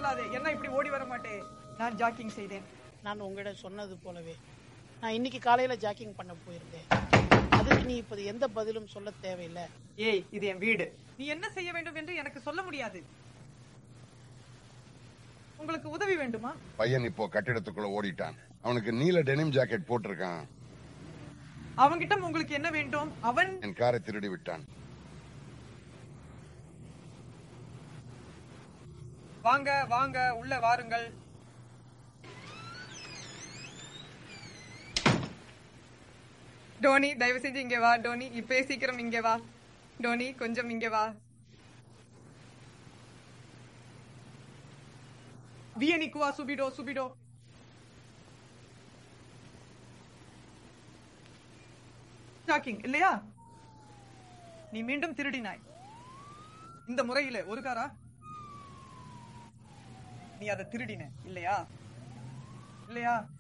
சொல்லாதே என்ன இப்படி ஓடி வர மாட்டே நான் ஜாக்கிங் செய்தேன் நான் உங்களிடம் சொன்னது போலவே நான் இன்னைக்கு காலையில ஜாக்கிங் பண்ண போயிருந்தேன் அதுக்கு நீ இப்போது எந்த பதிலும் சொல்ல தேவையில்லை ஏய் இது என் வீடு நீ என்ன செய்ய வேண்டும் என்று எனக்கு சொல்ல முடியாது உங்களுக்கு உதவி வேண்டுமா பையன் இப்போ கட்டிடத்துக்குள்ள ஓடிட்டான் அவனுக்கு நீல டெனிம் ஜாக்கெட் போட்டிருக்கான் அவன்கிட்ட உங்களுக்கு என்ன வேண்டும் அவன் என் காரை திருடி விட்டான் வாங்க வாங்க உள்ள வாருங்கள் டோனி தயவு செஞ்சு இங்க வா டோனி இப்பே சீக்கிரம் இங்க வா டோனி கொஞ்சம் இங்க வா வியனிக்குவா சுபிடோ சுபிடோ ஷாக்கிங் இல்லையா நீ மீண்டும் திருடினாய் இந்த முறையில ஒரு காரா நீ அதை திருடின இல்லையா இல்லையா